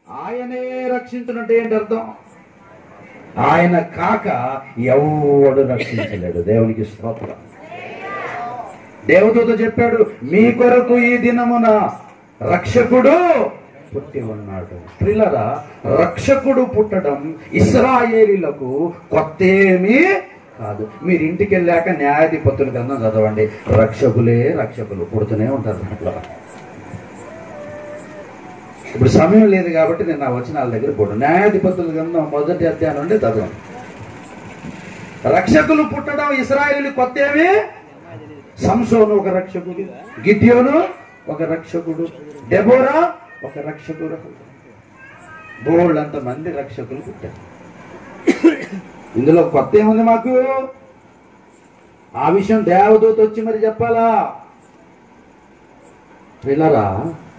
ఆయనే రక్షించినట్టు ఏంటి అర్థం ఆయన కాక ఎవడు రక్షించలేడు దేవునికి స్తోత్రం దేవదూత చెప్పాడు మీ కొరకు ఈ దినమున రక్షకుడు పుట్టి ఉన్నాడు ప్రిలరా రక్షకుడు పుట్టడం ఇస్రాయేలీలకు కొత్త ఏమీ కాదు మీరు ఇంటికి వెళ్ళాక న్యాయాధిపతుల గ్రంథం చదవండి రక్షకులే రక్షకులు పుడుతూనే ఉంటారు దాంట్లో ఇప్పుడు సమయం లేదు కాబట్టి నేను నా వచనాల దగ్గర పోడు న్యాయాధిపతుల గ్రంథం మొదటి అధ్యాయం నుండి చదవండి రక్షకులు పుట్టడం ఇస్రాయేలు కొత్త ఏమి సంసోను ఒక రక్షకుడు గిద్యోను ఒక రక్షకుడు డెబోరా ఒక రక్షకుడు బోళ్ళంత మంది రక్షకులు పుట్టారు ఇందులో కొత్త ఏముంది మాకు ఆ విషయం దేవదూత వచ్చి మరి చెప్పాలా పిల్లరా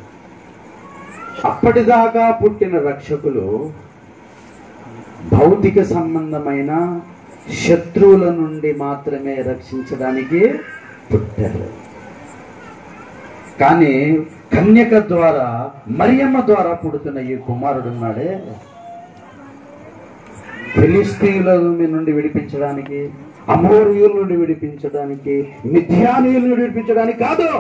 అప్పటిదాకా పుట్టిన రక్షకులు భౌతిక సంబంధమైన శత్రువుల నుండి మాత్రమే రక్షించడానికి పుట్టారు కానీ కన్యక ద్వారా మరియమ్మ ద్వారా పుడుతున్న ఈ కుమారుడు ఉన్నాడే ఫిలిస్తీన్ల నుండి విడిపించడానికి అమోరియుల నుండి విడిపించడానికి మిథ్యానీయుల నుండి విడిపించడానికి కాదు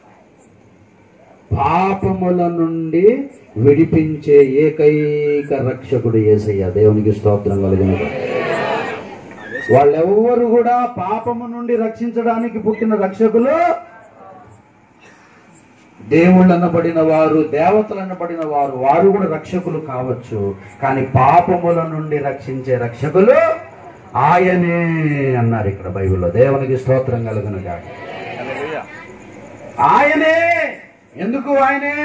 పాపముల నుండి విడిపించే ఏకైక రక్షకుడు ఏసయ్య దేవునికి స్తోత్రం కలిగిన వాళ్ళెవ్వరు కూడా పాపము నుండి రక్షించడానికి పుట్టిన రక్షకులు దేవుళ్ళు అనబడిన వారు దేవతలు అనబడిన వారు వారు కూడా రక్షకులు కావచ్చు కానీ పాపముల నుండి రక్షించే రక్షకులు ఆయనే అన్నారు ఇక్కడ బైబిల్లో దేవునికి స్తోత్రం కలుగును గాక ఆయనే ఎందుకు ఆయనే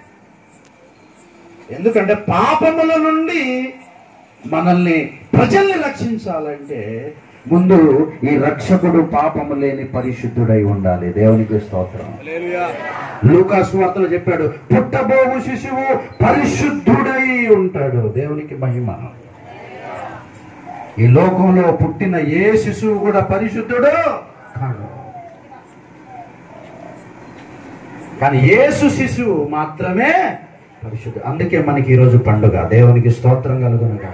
ఎందుకంటే పాపముల నుండి మనల్ని ప్రజల్ని రక్షించాలంటే ముందు ఈ రక్షకుడు పాపము లేని పరిశుద్ధుడై ఉండాలి దేవునికి స్తోత్రం లూకాసు వార్తలో చెప్పాడు పుట్టబోవు శిశువు పరిశుద్ధుడై ఉంటాడు దేవునికి మహిమ ఈ లోకంలో పుట్టిన ఏ శిశువు కూడా పరిశుద్ధుడు కాడు కానీ యేసు శిశువు మాత్రమే పరిశుద్ధుడు అందుకే మనకి ఈరోజు పండుగ దేవునికి స్తోత్రం కలుగునుగా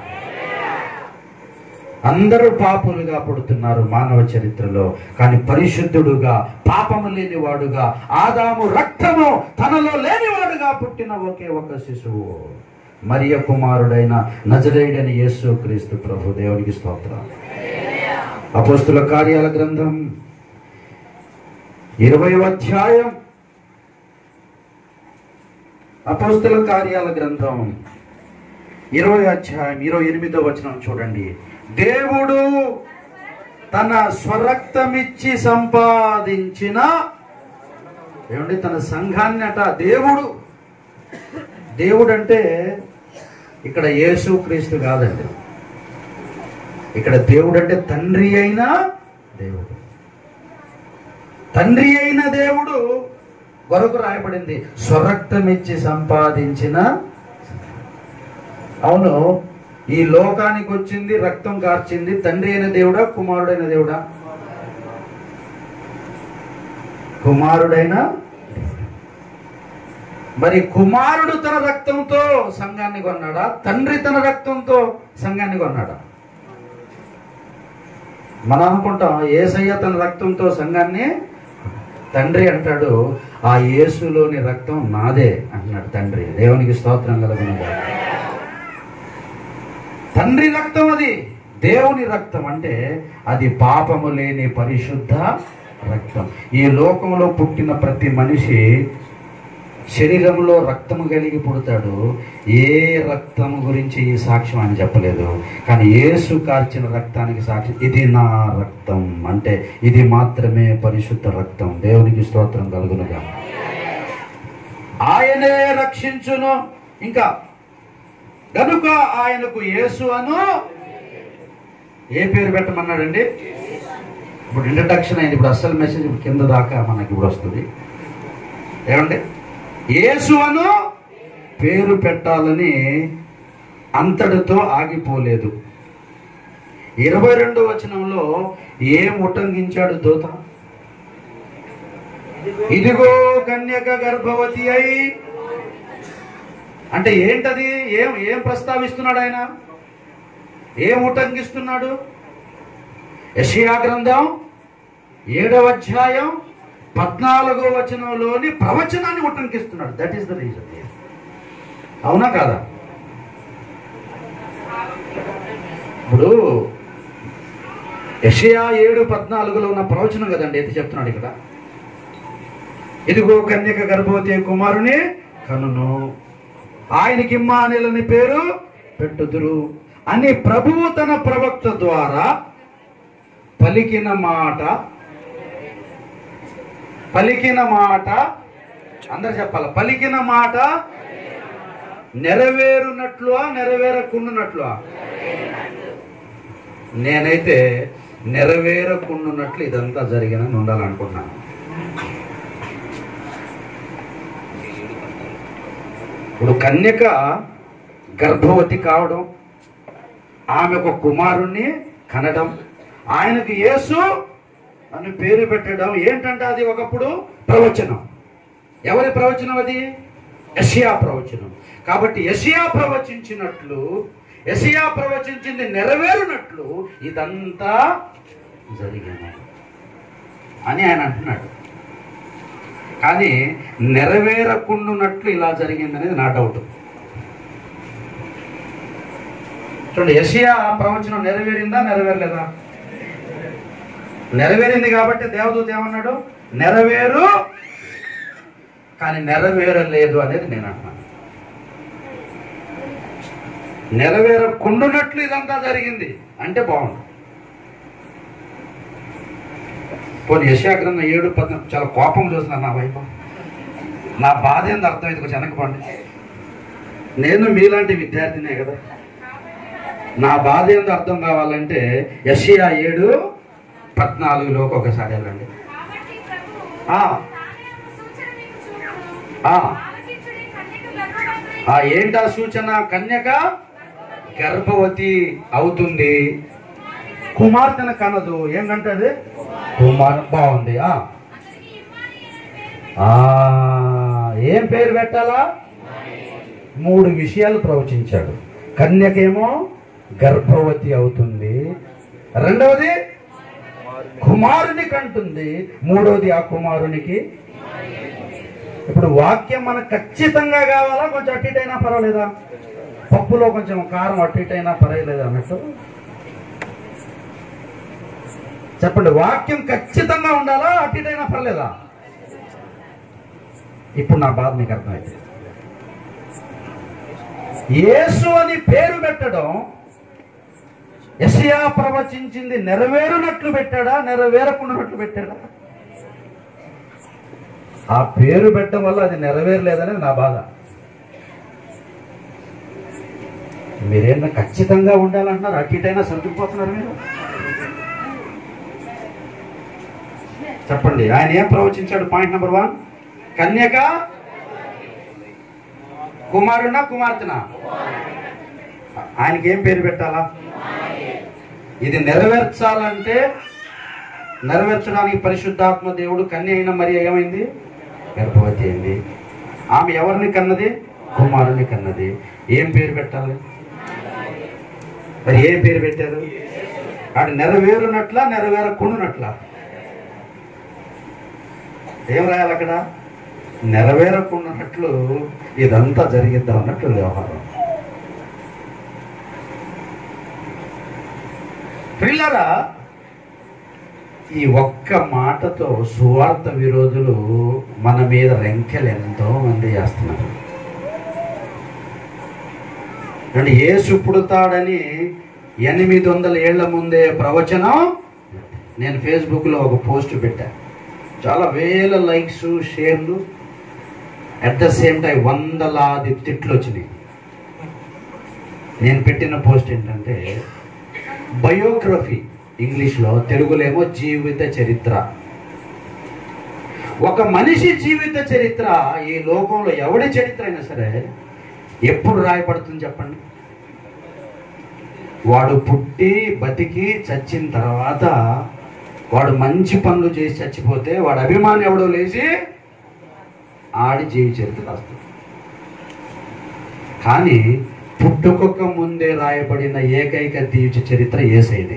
అందరూ పాపులుగా పుడుతున్నారు మానవ చరిత్రలో కానీ పరిశుద్ధుడుగా పాపము లేనివాడుగా ఆదాము రక్తము తనలో లేనివాడుగా పుట్టిన ఒకే ఒక శిశువు మరియ కుమారుడైన నజరేయుడైన యేసు క్రీస్తు ప్రభు దేవునికి స్తోత్రం అపోస్తుల కార్యాల గ్రంథం ఇరవై అధ్యాయం అపోస్తుల కార్యాల గ్రంథం ఇరవై అధ్యాయం ఇరవై ఎనిమిదో వచనం చూడండి దేవుడు తన స్వరక్తమిచ్చి సంపాదించిన ఏమండి తన సంఘాన్ని అట దేవుడు దేవుడు అంటే ఇక్కడ యేసు క్రీస్తు కాదండి ఇక్కడ దేవుడు అంటే తండ్రి అయిన దేవుడు తండ్రి అయిన దేవుడు కొరకు రాయబడింది స్వరక్తమిచ్చి సంపాదించిన అవును ఈ లోకానికి వచ్చింది రక్తం కార్చింది తండ్రి అయిన దేవుడా కుమారుడైన దేవుడా కుమారుడైన మరి కుమారుడు తన రక్తంతో సంఘాన్ని కొన్నాడా తండ్రి తన రక్తంతో సంఘాన్ని కొన్నాడా మనం అనుకుంటాం ఏసయ్య తన రక్తంతో సంఘాన్ని తండ్రి అంటాడు ఆ యేసులోని రక్తం నాదే అంటున్నాడు తండ్రి దేవునికి స్తోత్రం కలుగునగా తండ్రి రక్తం అది దేవుని రక్తం అంటే అది పాపము లేని పరిశుద్ధ రక్తం ఈ లోకంలో పుట్టిన ప్రతి మనిషి శరీరంలో రక్తము కలిగి పుడతాడు ఏ రక్తము గురించి ఈ సాక్ష్యం అని చెప్పలేదు కానీ యేసు కార్చిన రక్తానికి సాక్ష్యం ఇది నా రక్తం అంటే ఇది మాత్రమే పరిశుద్ధ రక్తం దేవునికి స్తోత్రం కలుగునుగా ఆయనే రక్షించును ఇంకా గనుక ఆయనకు యేసు అను ఏ పేరు పెట్టమన్నాడండి ఇప్పుడు ఇంట్రడక్షన్ అయింది ఇప్పుడు అసలు మెసేజ్ ఇప్పుడు కింద దాకా మనకి ఇప్పుడు వస్తుంది ఏమండి యేసు అను పేరు పెట్టాలని అంతటితో ఆగిపోలేదు ఇరవై రెండో వచనంలో ఏం ఉటంకించాడు దూత ఇదిగో కన్యక గర్భవతి అయి అంటే ఏంటది ఏం ఏం ప్రస్తావిస్తున్నాడు ఆయన ఏం ఉటంకిస్తున్నాడు యషియా గ్రంథం ఏడవ అధ్యాయం పద్నాలుగో వచనంలోని ప్రవచనాన్ని ఉటంకిస్తున్నాడు దట్ ఈస్ ద రీజన్ అవునా కాదా ఇప్పుడు యషయా ఏడు పద్నాలుగులో ఉన్న ప్రవచనం కదండి ఎత్తి చెప్తున్నాడు ఇక్కడ ఇదిగో కన్యక గర్భవతి కుమారుని కనును ఆయనకి ఇమ్మానేలని పేరు పెట్టుదురు అని ప్రభువు తన ప్రవక్త ద్వారా పలికిన మాట పలికిన మాట అందరు చెప్పాలి పలికిన మాట నెరవేరునట్లువా నెరవేరకుండునట్లువా నేనైతే నెరవేరకుండునట్లు ఇదంతా జరిగినని ఉండాలనుకుంటున్నాను ఇప్పుడు కన్యక గర్భవతి కావడం ఆమె ఒక కుమారుణ్ణి కనడం ఆయనకు యేసు అని పేరు పెట్టడం ఏంటంటే అది ఒకప్పుడు ప్రవచనం ఎవరి ప్రవచనం అది యషియా ప్రవచనం కాబట్టి యషియా ప్రవచించినట్లు యషియా ప్రవచించింది నెరవేరునట్లు ఇదంతా జరిగింది అని ఆయన అంటున్నాడు కానీ నెరవేరకుండునట్లు ఇలా జరిగిందనేది నా డౌట్ చూడండి యషియా ప్రవచనం నెరవేరిందా నెరవేరలేదా నెరవేరింది కాబట్టి దేవదూత ఏమన్నాడు నెరవేరు కానీ నెరవేరలేదు అనేది నేను అంటున్నాను నెరవేరకుండునట్లు ఇదంతా జరిగింది అంటే బాగుంది పోనీ యశాగ్రంథం ఏడు పద్నాలుగు చాలా కోపం చూస్తున్నాను నా వైపు నా బాధ ఏంది అర్థమైంది కొంచెం వెనకపోండి నేను మీలాంటి విద్యార్థినే కదా నా బాధ ఏందో అర్థం కావాలంటే యషియా ఏడు పద్నాలుగులోకి ఒకసారి వెళ్ళండి కాబట్టి ప్రభు ఆ, తానే సూచన మీకు చూపును. ఆ. ఆలకించుడి, కన్యక గర్భవతి ఆ ఏంటా సూచన కన్యక గర్భవతి అవుతుంది కుమార్తెను కనదు ఏంటంటది కుమార్ బాగుంది ఆ అతనికి ఇమ్మానుయేలు అని పేరు పెట్టి ఆ, ఏం పేరు పెట్టాలా మూడు విషయాలు ప్రవచించాడు కన్యకేమో గర్భవతి అవుతుంది రెండవది కుమారుని కంటుంది మూడవది ఆ కుమారునికి ఇప్పుడు వాక్యం మనకు ఖచ్చితంగా కావాలా కొంచెం అటు ఇటు అయినా పర్వాలేదా పప్పులో కొంచెం కారం అటు ఇటు అయినా పర్వాలేదు అన్నట్టు చెప్పండి వాక్యం ఖచ్చితంగా ఉండాలా అటు ఇటు అయినా పర్లేదా ఇప్పుడు నా బాధ మీకు అర్థమైంది యేసు అని పేరు పెట్టడం యషయా ప్రవచించింది నెరవేరునట్లు పెట్టాడా నెరవేరకుండానట్లు పెట్టాడా ఆ పేరు పెట్టడం వల్ల అది నెరవేరలేదనేది నా బాధ మీరేమన్నా ఖచ్చితంగా ఉండాలంటున్నారు అటు ఇటైనా సర్దుకుపోతున్నారు మీరు చెప్పండి ఆయన ఏం ప్రవచించాడు పాయింట్ నెంబర్ వన్ కన్యక కుమారునా కుమార్తెనా ఆయనకి ఏం పేరు పెట్టాలా ఇది నెరవేర్చాలంటే నెరవేర్చడానికి పరిశుద్ధాత్మ దేవుడు కన్య అయిన మరి ఏమైంది గర్భవతి అయింది ఆమె ఎవరిని కన్నది కుమారుని కన్నది ఏం పేరు పెట్టాలి మరి ఏం పేరు పెట్టారు ఆడు నెరవేరునట్ల నెరవేరకుండునట్ల ఏం రాయాలి అక్కడ నెరవేరకుండానట్లు ఇదంతా జరిగిద్దాం అన్నట్లు వ్యవహారం పిల్లరా ఈ ఒక్క మాటతో సువార్త విరోధులు మన మీద రెంకెలు ఎంతో మంది చేస్తున్నారు అంటే యేసు పుడతాడని ఎనిమిది వందల ఏళ్ల ముందే ప్రవచనం నేను ఫేస్బుక్లో ఒక పోస్ట్ పెట్టా చాలా వేల లైక్స్ షేర్లు అట్ ద సేమ్ టైం వందలాది తిట్లు వచ్చినాయి నేను పెట్టిన పోస్ట్ ఏంటంటే బయోగ్రఫీ ఇంగ్లీష్లో తెలుగులేమో జీవిత చరిత్ర ఒక మనిషి జీవిత చరిత్ర ఈ లోకంలో ఎవడి చరిత్ర అయినా సరే ఎప్పుడు రాయబడుతుంది చెప్పండి వాడు పుట్టి బతికి చచ్చిన తర్వాత వాడు మంచి పనులు చేసి చచ్చిపోతే వాడు అభిమాని ఎవడో లేచి ఆడి జీవి చరిత్ర రాస్తాడు కానీ పుట్టుకొక ముందే రాయబడిన ఏకైక దీవిత చరిత్ర ఏసైది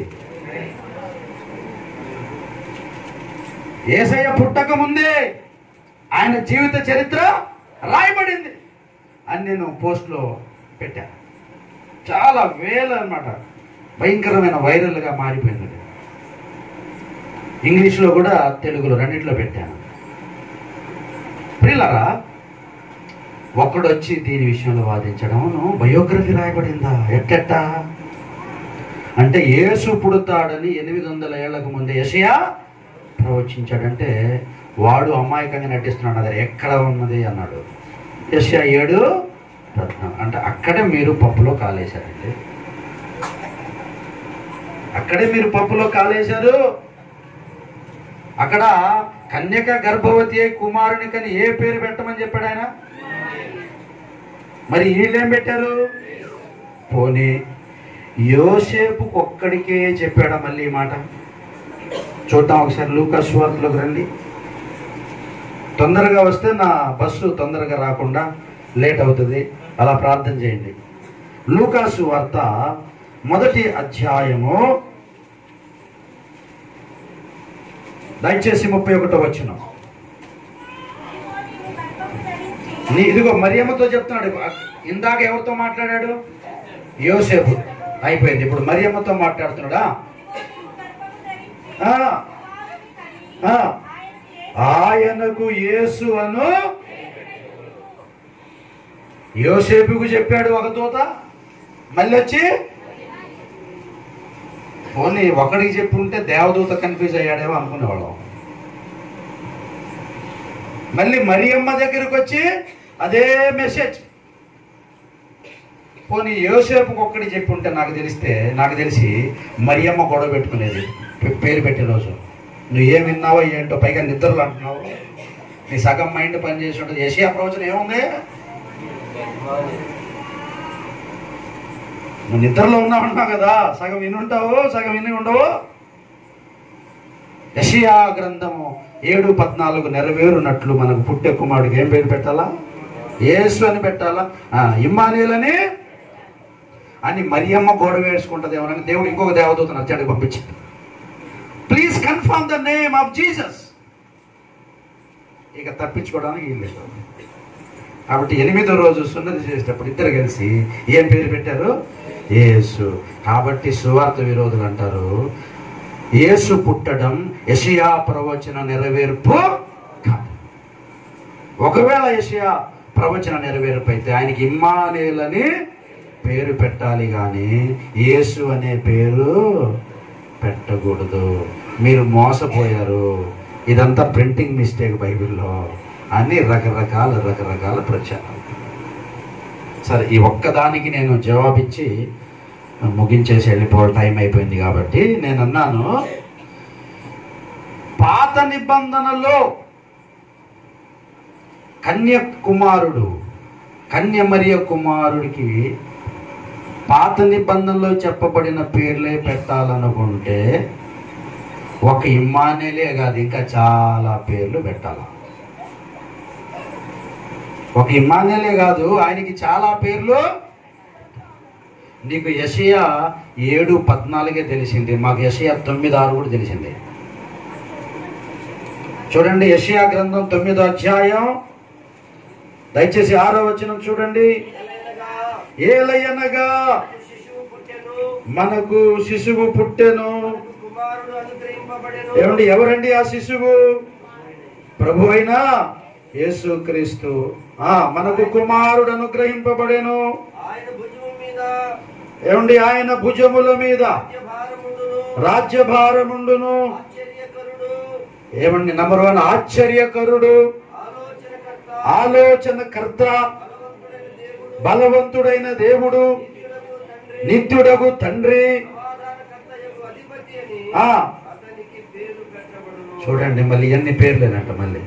ఏసయ్య పుట్టక ముందే ఆయన జీవిత చరిత్ర రాయబడింది అని నేను పోస్ట్లో పెట్టాను చాలా వేల అన్నమాట భయంకరమైన వైరల్గా మారిపోయింది అది. ఇంగ్లీష్లో కూడా తెలుగులో రెండిట్లో పెట్టాను ప్రియులరా ఒక్కడు వచ్చి దీని విషయంలో వాదించడం బయోగ్రఫీ రాయబడిందా ఎట్టెట్టా అంటే యేసు పుడతాడని ఎనిమిది వందల ఏళ్లకు ముందే యషయా ప్రవచించాడంటే వాడు అమాయకంగా నటిస్తున్నాడు అది ఎక్కడ ఉన్నది అన్నాడు యషయా ఏడు పద్నాలుగు అంటే అక్కడే మీరు పప్పులో కాలేశారండి అక్కడే మీరు పప్పులో కాలేశారు అక్కడ కన్యక గర్భవతి అయి కుమారునికని ఏ పేరు పెట్టమని చెప్పాడు ఆయన మరి వీళ్ళేం పెట్టారు పోనీ యోసేపు ఒక్కడికే చెప్పాడా మళ్ళీ ఈ మాట చూద్దాం ఒకసారి లూకాస్ వార్తలోకి రండి తొందరగా వస్తే నా బస్సు తొందరగా రాకుండా లేట్ అవుతుంది అలా ప్రార్థన చేయండి లూకాసు వార్త మొదటి అధ్యాయము దయచేసి ముప్పై ఒకటో వచ్చిన నీ ఇదిగో మరియమ్మతో చెప్తున్నాడు ఇందాక ఎవరితో మాట్లాడాడు యోసేపు అయిపోయింది ఇప్పుడు మరియమ్మతో మాట్లాడుతున్నాడా ఆ, ఆ, ఆయనకు యేసు అను యోసేపుకు చెప్పాడు ఒక దూత మళ్ళీ వచ్చి పోనీ ఒకడికి చెప్పి ఉంటే దేవదూత కన్ఫ్యూజ్ అయ్యాడేమో అనుకునేవాళ్ళం మళ్ళీ మరియమ్మ దగ్గరికి వచ్చి అదే మెసేజ్ పోనీ యోసేపుకి ఒక్కడి చెప్పి ఉంటే నాకు తెలిస్తే నాకు తెలిసి మరియమ్మ గొడవ పెట్టుకునేది పే- పేరు పెట్టే రోజు నువ్వు ఏం విన్నావో ఏంటో పైగా నిద్రలు అంటున్నావు నీ సగం మైండ్ పనిచేసి ఉంటుంది ఏషియా ప్రవచనం ఏముంది నువ్వు నిద్రలో ఉన్నావు కదా సగం విని ఉంటావు సగం విని ఉండవు యషియా గ్రంథము ఏడు పద్నాలుగు నెరవేరునట్లు మనకు పుట్టే కుమారుడికి ఏం పేరు పెట్టాలా యేసు అని పెట్టాలా ఆ, ఇమ్మానుయేలని అని మరియమ్మ గోడ వేసుకుంటది ఏమని దేవుడు ఇంకొక దేవదూతను వచ్చాడు పంపించాడు please confirm the name of Jesus ఇక తప్పించుకోవడానికి వీలు లేదు కాబట్టి ఎనిమిదో రోజు సున్నతి చేసేటప్పుడు ఇద్దరు కలిసి ఏం పేరు పెట్టారు యేసు కాబట్టి సువార్త విరోధులు అంటారు యేసు పుట్టడం యషియా ప్రవచన నెరవేర్పు కాదు ఒకవేళ యషియా ప్రవచన నెరవేర్పు అయితే ఆయనకి ఇమ్మానేలని పేరు పెట్టాలి కానీ యేసు అనే పేరు పెట్టకూడదు మీరు మోసపోయారు ఇదంతా ప్రింటింగ్ మిస్టేక్ బైబిల్లో అని రకరకాల రకరకాల ప్రచారం సరే ఈ ఒక్కదానికి నేను జవాబిచ్చి ముగించేసి వెళ్ళిపోవడం టైం అయిపోయింది కాబట్టి నేను అన్నాను పాత నిబంధనలో కన్య కుమారుడు కన్య మరియ కుమారుడికి పాత నిబంధనలో చెప్పబడిన పేర్లే పెట్టాలనుకుంటే ఒక ఇమ్మానేలే కాదు ఇంకా చాలా పేర్లు పెట్టాలి ఒక ఇమ్మానేలే కాదు ఆయనకి చాలా పేర్లు నీకు యషయా ఏడు పద్నాలుగే తెలిసింది మాకు యషయా తొమ్మిది ఆరు కూడా తెలిసింది చూడండి యషయా గ్రంథం తొమ్మిదో అధ్యాయం దయచేసి ఆరో వచనం చూడండి ఏలయనగా శిశువు పుట్టెను మనకు శిశువు పుట్టెను కుమారుడు అనుగ్రహింపబడెను ఏమండి ఎవరండి ఆ శిశువు ప్రభు అయినా యేసుక్రీస్తు ఆ మనకు కుమారుడు అనుగ్రహింపబడెను ఆయన భుజము మీద ఏమండి ఆయన భుజముల మీద రాజ్యభారముండును రాజ్యభారముండును ఆశ్చర్యకరుడు ఏమండి నంబర్ వన్ ఆశ్చర్యకరుడు ఆలోచనకర్త ఆలోచనకర్త బలవంతుడైన దేవుడు బలవంతుడైన దేవుడు నిత్యుడగు తండ్రి సమాధానకర్తయగు అధిపతి అని ఆ అతనికి పేరు పెట్టబడును చూడండి మళ్ళీ ఎన్ని పేర్లేనంట మళ్ళీ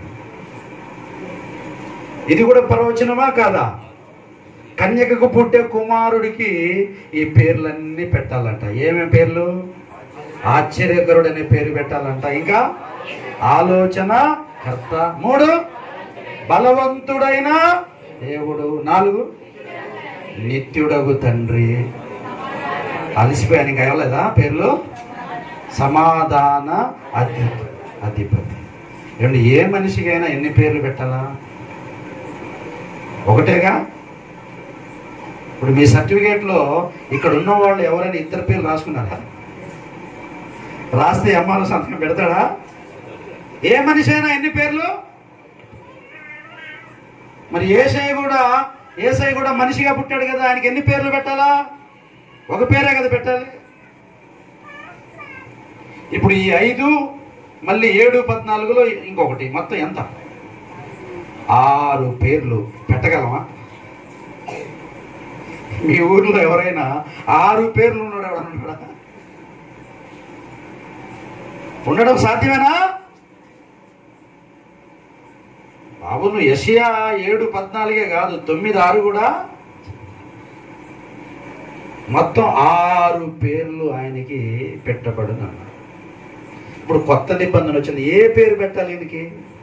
ఇది కూడా ప్రవచనమా కాదా కన్యకకు పుట్టే కుమారుడికి ఈ పేర్లన్నీ పెట్టాలంట ఏమేం పేర్లు ఆశ్చర్యకరుడు అనే పేరు పెట్టాలంట ఇంకా ఆలోచన కర్త మూడు బలవంతుడైన దేవుడు నాలుగు నిత్యుడగు తండ్రి అలసిపోయాను ఇంకా ఇవ్వలేదా పేర్లు సమాధాన అధిపతి అధిపతి ఏమండి ఏ మనిషికైనా ఎన్ని పేర్లు పెట్టాలా ఒకటేగా ఇప్పుడు మీ సర్టిఫికేట్లో ఇక్కడ ఉన్న వాళ్ళు ఎవరైనా ఇద్దరు పేర్లు రాసుకున్నారా రాస్తే అమ్మాలు సంతకం పెడతాడా ఏ మనిషి అయినా ఎన్ని పేర్లు మరి ఏసై కూడా ఏసై కూడా మనిషిగా పుట్టాడు కదా ఆయనకి ఎన్ని పేర్లు పెట్టాలా ఒక పేరే కదా పెట్టాలి ఇప్పుడు ఈ ఐదు మళ్ళీ ఏడు పద్నాలుగులో ఇంకొకటి మొత్తం ఎంత ఆరు పేర్లు పెట్టగలమా మీ ఊర్లో ఎవరైనా ఆరు పేర్లు ఉన్నాడు ఎవడన్నా ఉన్నాడా? ఉండడం సాధ్యమేనా బాబు నువ్వు యషియా ఏడు పద్నాలుగే కాదు తొమ్మిది ఆరు కూడా మొత్తం ఆరు పేర్లు ఆయనకి పెట్టబడును అన్నాడు ఇప్పుడు కొత్త నిబంధన వచ్చింది ఏ పేరు పెట్టాలి ఈయనకి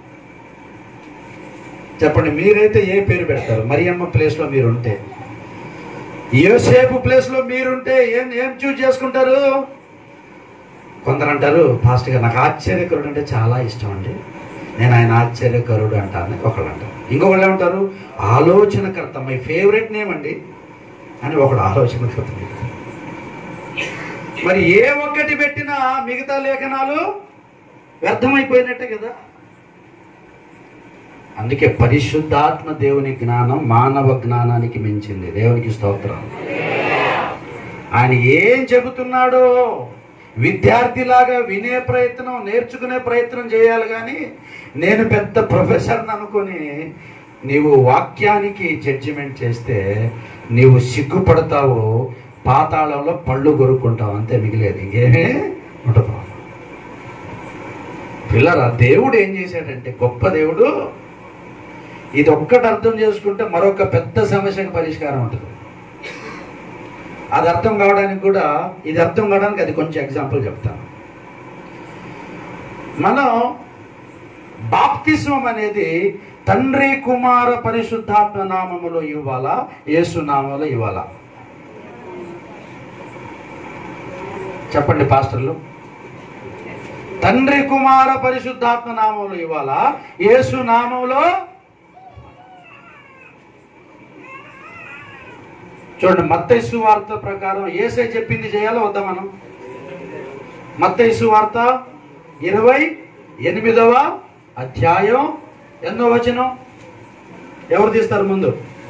చెప్పండి మీరైతే ఏ పేరు పెడతారు మరియమ్మ ప్లేస్లో మీరు ఉంటే యోసేపు ప్లేస్లో మీరుంటే ఏం ఏం చూజ్ చేసుకుంటారు కొందరు అంటారు ఫాస్ట్ గా నాకు ఆశ్చర్యకరుడు అంటే చాలా ఇష్టం అండి నేను ఆయన ఆశ్చర్యకరుడు అంటాను ఒకళ్ళు అంటారు ఇంకొకళ్ళు ఏమంటారు ఆలోచనకర్త మై ఫేవరెట్ నేమ్ అండి అని ఒకడు ఆలోచనకర్త మరి ఏ ఒక్కటి పెట్టినా మిగతా లేఖనాలు వ్యర్థమైపోయినట్టే కదా అందుకే పరిశుద్ధాత్మ దేవుని జ్ఞానం మానవ జ్ఞానానికి మించింది దేవునికి స్తోత్రం ఆయన ఏం చెబుతున్నాడో విద్యార్థిలాగా వినే ప్రయత్నం నేర్చుకునే ప్రయత్నం చేయాలి కానీ నేను పెద్ద ప్రొఫెసర్ని అనుకొని నీవు వాక్యానికి జడ్జిమెంట్ చేస్తే నీవు సిగ్గుపడతావు పాతాళంలో పళ్ళు కొరుక్కుంటావు అంతే మిగిలేదు ఇంకేమీ ఉండదు పిల్లరా దేవుడు ఏం చేశాడంటే గొప్ప దేవుడు ఇది ఒక్కటి అర్థం చేసుకుంటే మరొక పెద్ద సమస్యకు పరిష్కారం ఉంటుంది అది అర్థం కావడానికి కూడా ఇది అర్థం కావడానికి అది కొంచెం ఎగ్జాంపుల్ చెప్తాను మనం బాప్తిస్మం అనేది తండ్రి కుమార పరిశుద్ధాత్మ నామములో ఇవ్వాలా యేసు నామములో ఇవ్వాలా చెప్పండి పాస్టర్లు తండ్రి కుమార పరిశుద్ధాత్మ నామంలో ఇవ్వాలా యేసు నామంలో చూడండి మత్తైసు వార్త ప్రకారం ఏసై చెప్పింది చేయాలో వద్దా మనం మత్తైసు వార్త ఇరవై ఎనిమిదవ అధ్యాయం ఎన్నో వచనం ఎవరు తీస్తారు ముందు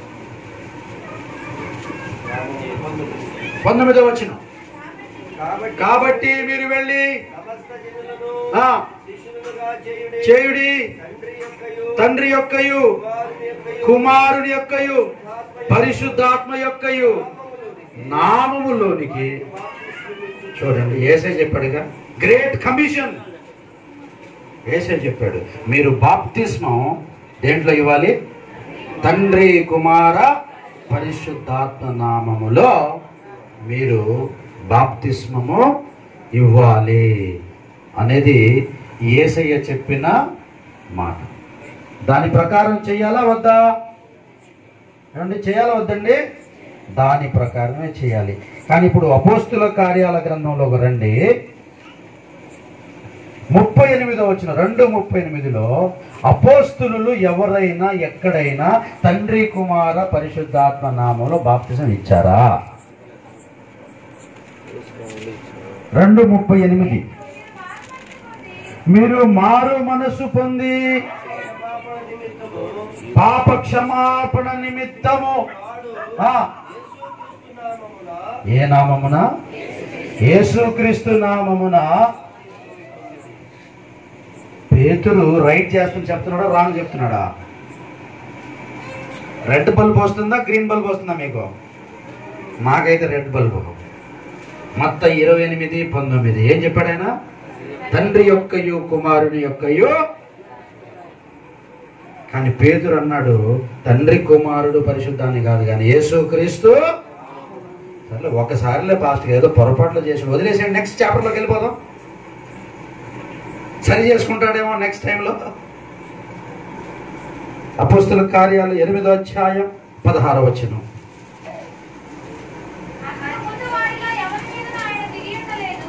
పంతొమ్మిదవ వచనం కాబట్టి కాబట్టి మీరు వెళ్ళి సమస్త జనులను ఆ, శిష్యులుగా చేయుడి చేయుడి తండ్రి యొక్కయు తండ్రి యొక్కయు కుమారుని యొక్కయు కుమారుని యొక్కయు పరిశుద్ధాత్మ యొక్కయు నామములోనికి చూడండి ఏసై చెప్పాడుగా గ్రేట్ కమిషన్ ఏసై చెప్పాడు మీరు బాప్తిస్మం దేంట్లో ఇవ్వాలి తండ్రి కుమార పరిశుద్ధాత్మ నామములో మీరు బాప్తిస్మము ఇవ్వాలి అనేది ఏసయ్య చెప్పిన మాట దాని ప్రకారం చెయ్యాలా వద్దా ఏమండి చేయాలా వద్దండి దాని ప్రకారమే చేయాలి కానీ ఇప్పుడు అపోస్తుల కార్యాల గ్రంథంలోకి రండి ముప్పై ఎనిమిదో వచ్చిన రెండు ముప్పై ఎనిమిదిలో అపోస్తులు ఎవరైనా ఎక్కడైనా తండ్రి కుమార పరిశుద్ధాత్మ నామంలో బాప్తిజం ఇచ్చారా రెండు ముప్పై ఎనిమిది మీరు మారు మనసు పొంది క్షమాపణ నిమిత్తము పాప క్షమాపణ నిమిత్తము ఆ, యేసుక్రీస్తు నామమున ఏ నామమున యేసుక్రీస్తు నామమున పేతురు రైట్ చేస్తుని చెప్తున్నాడా రాంగ్ చెప్తున్నాడా రెడ్ బల్బ్ వస్తుందా గ్రీన్ బల్బ్ వస్తుందా మీకు మాకైతే రెడ్ బల్బ్ మొత్తం ఇరవై ఎనిమిది పంతొమ్మిది ఏం చెప్పాడు ఆయన తండ్రి యొక్కయు కుమారుని యొక్కయు కానీ పేతురు అన్నాడు తండ్రి కుమారుడు పరిశుద్ధాన్ని కాదు కానీ యేసు క్రీస్తు సర్లే ఒకసారిలే పాస్ట్ ఏదో పొరపాట్లు చేసి వదిలేసాడు నెక్స్ట్ చాప్టర్లోకి వెళ్ళిపోదాం సరి చేసుకుంటాడేమో నెక్స్ట్ టైంలో అపోస్తుల కార్యాలు ఎనిమిదో అధ్యాయం పదహారవ వచనం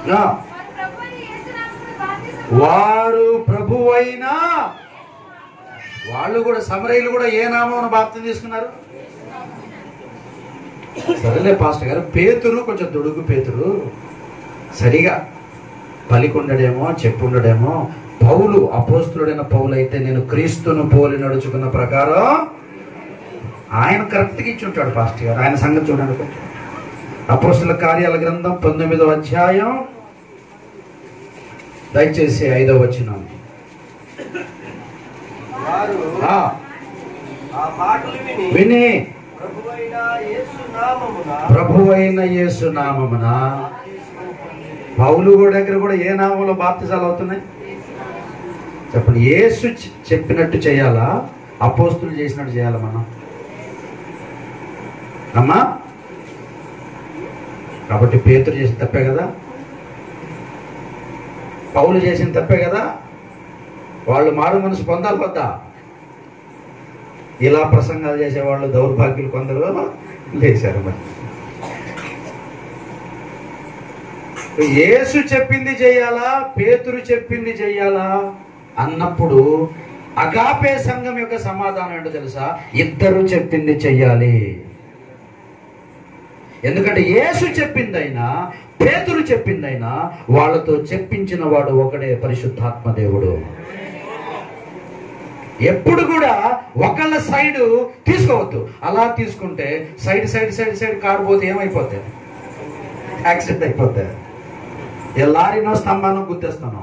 ఆ, వారు ప్రభువైన యేసునామమున బాప్తిసము వారు ప్రభువైన వాళ్ళు కూడా సమరయులు కూడా ఏ నామం బాప్తి తీసుకున్నారు సరేలే పాస్టర్ గారు పేతురు కొంచెం దొడుగు పేతురు సరిగా పలికుండడేమో చెప్పుండడేమో పౌలు అపోస్తుడైన పౌలు అయితే నేను క్రీస్తును పోలి నడుచుకున్న ప్రకారం ఆయన కరెక్ట్గా ఇచ్చి ఉంటాడు పాస్టర్ గారు ఆయన సంగతి చూడండి కొంచెం అపోస్తుల కార్యాల గ్రంథం పంతొమ్మిదవ అధ్యాయం దయచేసి ఐదవ వచ్చినాం వారు ఆ, ఆ మాటలు విని విని ప్రభువైన యేసు నామమున ప్రభువైన యేసు నామమున పౌలు కూడా దగ్గర కూడా ఏ నామంలో బాప్తిజాలు అవుతున్నాయి చెప్పండి యేసు చె- చెప్పినట్టు చేయాలా అపోస్తులు చేసినట్టు చేయాలా మనం అమ్మా కాబట్టి పేతురు చేసిన తప్పే కదా పౌలు చేసిన తప్పే కదా వాళ్ళు మారు మనసు పొందాలి వద్దా ఇలా ప్రసంగాలు చేసేవాళ్ళు దౌర్భాగ్యులు కొందరు లేచారు మరి యేసు చెప్పింది చెయ్యాలా పేతురు చెప్పింది చెయ్యాలా అన్నప్పుడు అగాపే సంఘం యొక్క సమాధానం ఏంటో తెలుసా ఇద్దరు చెప్పింది చెయ్యాలి ఎందుకంటే యేసు చెప్పిందైనా పేతురు చెప్పిందైనా వాళ్ళతో చెప్పించిన వాడు ఒకడే పరిశుద్ధాత్మ దేవుడు ఎప్పుడు కూడా ఒకళ్ళ సైడ్ తీసుకోవద్దు అలా తీసుకుంటే side side side side car పోతే ఏమైపోతాయి యాక్సిడెంట్ అయిపోతాయి ఏ లారీనో స్తంభానో గుర్తేస్తాను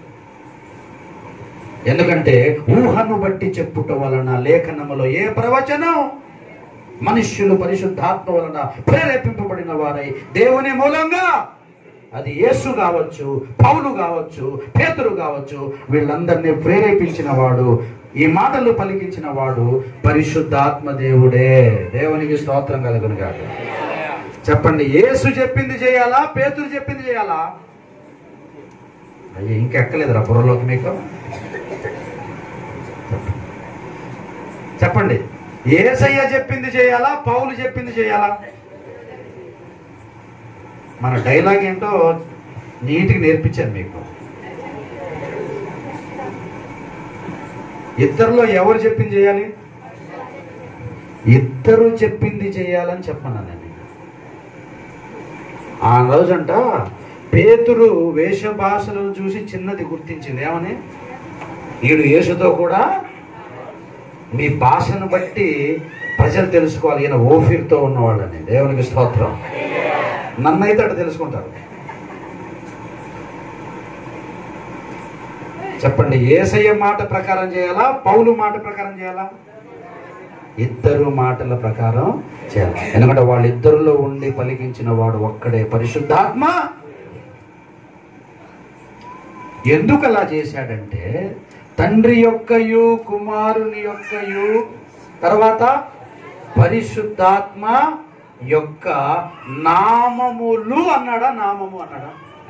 ఎందుకంటే ఊహను బట్టి చెప్పుట వలన లేఖనములో ఏ ప్రవచనం మనుష్యులు పరిశుద్ధాత్మ వలన ప్రేరేపింపబడిన వారై దేవుని మూలంగా అది యేసు కావచ్చు పౌలు కావచ్చు పేతురు కావచ్చు వీళ్ళందరినీ ప్రేరేపించిన వాడు ఈ మాటలు పలికించిన వాడు పరిశుద్ధాత్మ దేవుడే దేవునికి స్తోత్రం కలుగును కాదు చెప్పండి యేసు చెప్పింది చేయాలా పేతురు చెప్పింది చేయాలా అయ్యో ఇంకెక్కలేదురా బుర్రలోకి మీకు చెప్పండి ఏసయ్య చెప్పింది చేయాలా పౌలు చెప్పింది చేయాలా మన డైలాగ్ ఏంటో నీట్గా నేర్పించాను మీకు ఇద్దరిలో ఎవరు చెప్పింది చేయాలి ఇద్దరు చెప్పింది చేయాలని చెప్పన్నాను నేను ఆ రోజంట పేతురు వేష భాషలను చూసి చిన్నది గుర్తించింది ఏమని వీడు యేసుతో కూడా మీ భాషను బట్టి ప్రజలు తెలుసుకోవాలి ఈయన ఓఫీర్తో ఉన్నవాళ్ళని దేవునికి స్తోత్రం నన్నైతే అటు తెలుసుకుంటారు చెప్పండి ఏసయ్య మాట ప్రకారం చేయాలా పౌలు మాట ప్రకారం చేయాలా ఇద్దరు మాటల ప్రకారం చేయాలి ఎందుకంటే వాళ్ళిద్దరిలో ఉండి పలికించిన వాడు ఒక్కడే పరిశుద్ధాత్మ ఎందుకు అలా చేశాడంటే తండ్రి యొక్కయు కుమారుని యొక్కయు తర్వాత పరిశుద్ధాత్మ యొక్క నామములు అన్నాడా నామము అన్నాడా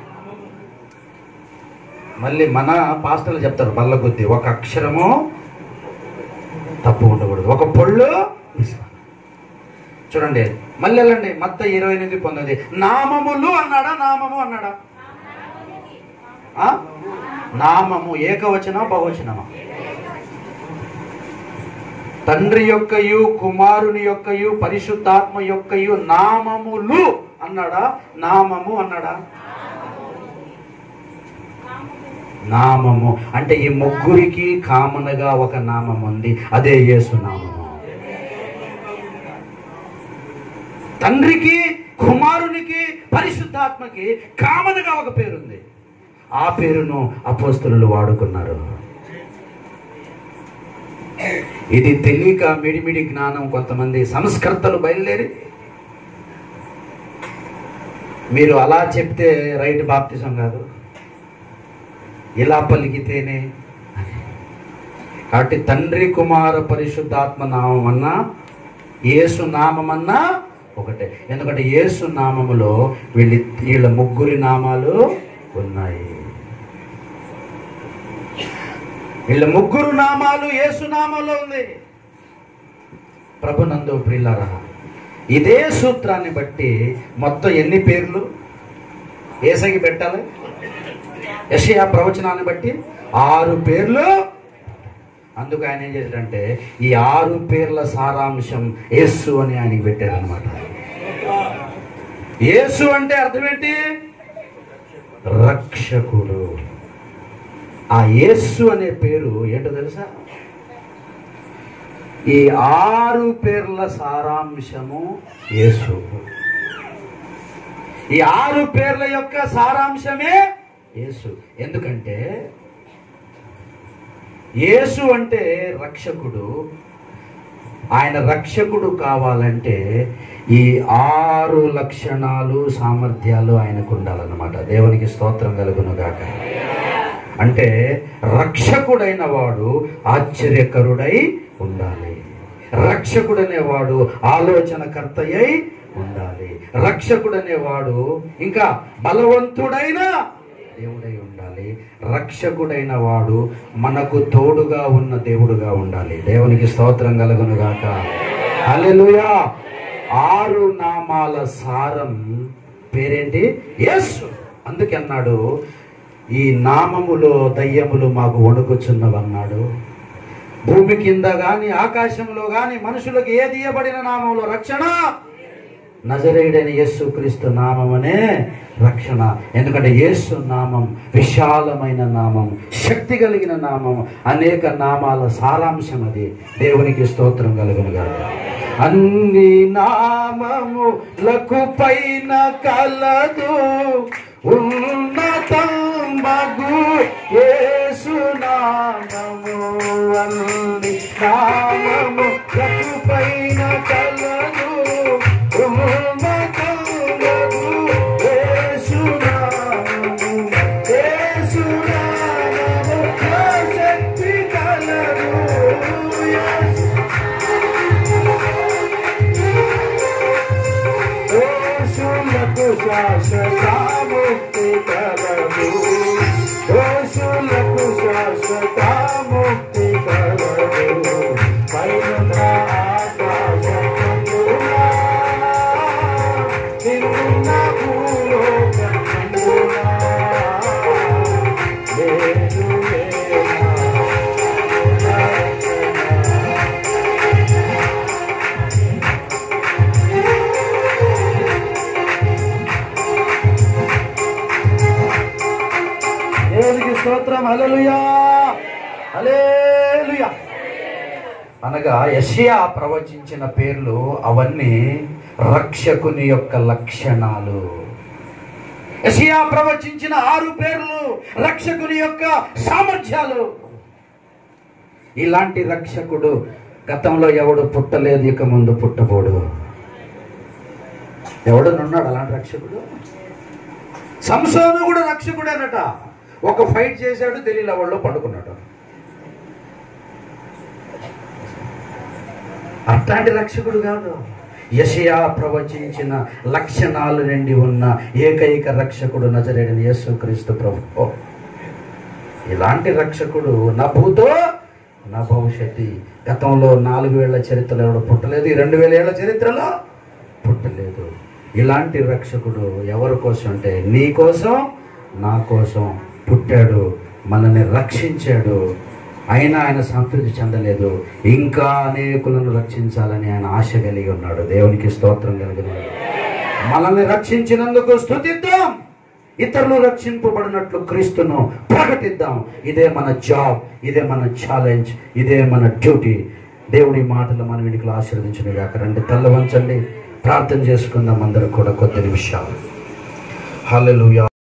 మళ్ళీ మన పాస్టర్లు చెప్తారు బల్ల కొద్ది ఒక అక్షరము తప్పు ఉండకూడదు ఒక పొళ్ళు చూడండి మళ్ళీ వెళ్ళండి మత్త ఇరవై ఎనిమిది పొందింది నామములు అన్నాడా నామము అన్నాడా ఆ? నామము ఏకవచనమా బహువచనమా తండ్రి యొక్కయు కుమారుని యొక్కయు పరిశుద్ధాత్మ యొక్కయు నామములు అన్నాడా నామము అన్నాడా నామము అంటే ఈ ముగ్గురికి కామన్గా ఒక నామం ఉంది అదే యేసు నామము తండ్రికి కుమారునికి పరిశుద్ధాత్మకి కామన్గా ఒక పేరుంది ఆ పేరును అపోస్తులు వాడుకున్నారు ఇది తెలియక మిడిమిడి జ్ఞానం కొంతమంది సంస్కర్తలు బయలుదేరి మీరు అలా చెప్తే రైట్ బాప్తిజం కాదు ఇలా పలికితేనే కాబట్టి తండ్రి కుమార పరిశుద్ధాత్మ నామం అన్నా యేసు నామమన్నా ఒకటే ఎందుకంటే యేసు నామములో వీళ్ళ వీళ్ళ ముగ్గురి నామాలు ఉన్నాయి వీళ్ళ ముగ్గురు నామాలు యేసు నామంలో ఉంది ప్రభునందు ప్రిల్లరా ఇదే సూత్రాన్ని బట్టి మొత్తం ఎన్ని పేర్లు ఏసైకి పెట్టాలి యషయా ప్రవచనాన్ని బట్టి ఆరు పేర్లు అందుకు ఆయన ఏం చేశాడంటే ఈ ఆరు పేర్ల సారాంశం యేసు అని ఆయనకి పెట్టారనమాట యేసు అంటే అర్థం ఏంటి రక్షకుడు ఆ యేసు అనే పేరు ఏంటో తెలుసా ఈ ఆరు పేర్ల సారాంశము యేసు ఈ ఆరు పేర్ల యొక్క సారాంశమే యేసు ఎందుకంటే యేసు అంటే రక్షకుడు ఆయన రక్షకుడు కావాలంటే ఈ ఆరు లక్షణాలు సామర్థ్యాలు ఆయనకు ఉండాలన్నమాట దేవునికి స్తోత్రం కలుగును గాక అంటే రక్షకుడైన వాడు ఆశ్చర్యకరుడై ఉండాలి రక్షకుడనేవాడు ఆలోచనకర్తయ్యై ఉండాలి రక్షకుడనేవాడు ఇంకా బలవంతుడైన దేవుడై ఉండాలి రక్షకుడైన వాడు మనకు తోడుగా ఉన్న దేవుడుగా ఉండాలి దేవునికి స్తోత్రం కలుగును గాక హల్లెలూయా ఆరు నామాల సారం పేరేంటి యేసు అందుకే అన్నాడు ఈ నామములో దయ్యములు మాకు వణుకుచున్నవన్నాడు భూమి కింద గాని ఆకాశంలో గాని మనుషులకు ఏది ఇయ్యబడిన నామంలో రక్షణ నజరేయుడైన యేసు క్రీస్తు నామమనే రక్షణ ఎందుకంటే యేసు నామం విశాలమైన నామం శక్తి కలిగిన నామం అనేక నామాల సారాంశం అది దేవునికి స్తోత్రం కలుగునుగా అన్ని నామములకు పైన కలదు ఉన్నతం మగు యేసు నామము అన్ని నామములకు పైన కలదు ఉన్నతం మగు యేసు నామము యేసు నామము శక్తి కలదు యేసు దోషులకు శాశ్వతాముక్తి కలదు దోషులకు శాశ్వతాముక్తి కలదు పైన ఆకాశమందున నిన్న భూలోకమందున లేదు దేవునికి స్తోత్రం హల్లెలూయా హల్లెలూయా అనగా యెషయా ప్రవచించిన పేర్లు అవన్నీ రక్షకుని యొక్క లక్షణాలు యెషయా ప్రవచించిన ఆరు పేర్లు రక్షకుని యొక్క సామర్థ్యాలు ఇలాంటి రక్షకుడు గతంలో ఎవడు పుట్టలేదు ఇక ముందు పుట్టబోడు ఎవడనున్నాడు అలాంటి రక్షకుడు సంసోను కూడా రక్షకుడేనట ఒక ఫైట్ చేశాడు తెలియని వాళ్ళు పండుకున్నాడు అట్లాంటి రక్షకుడు కాదు యషయా ప్రవచించిన లక్షణాలు నిండి ఉన్న ఏకైక రక్షకుడు నజరేడని యేసుక్రీస్తు ప్రభు ఇలాంటి రక్షకుడు నా భూతో నా భవిష్యత్తు గతంలో నాలుగు వేల చరిత్రలో ఎవడు పుట్టలేదు ఈ రెండు వేల ఏళ్ల చరిత్రలో పుట్టలేదు ఇలాంటి రక్షకుడు ఎవరి కోసం అంటే నీ కోసం నా కోసం పుట్టాడు మనల్ని రక్షించాడు అయినా ఆయన సంతృప్తి చెందలేదు ఇంకా అనేకులను రక్షించాలని ఆయన ఆశ కలిగి ఉన్నాడు దేవునికి స్తోత్రం కలిగిన మనల్ని రక్షించినందుకు స్తుతిద్దాం ఇతరులు రక్షింపబడినట్లు క్రీస్తును ప్రకటిద్దాం ఇదే మన జాబ్ ఇదే మన ఛాలెంజ్ ఇదే మన డ్యూటీ దేవుడి మాటలు మన వెనుకలు ఆశీర్వదించిన కాక రండి తల్ల వంచండి ప్రార్థన చేసుకుందాం అందరూ కూడా కొద్ది నిమిషాలు హల్లెలూయా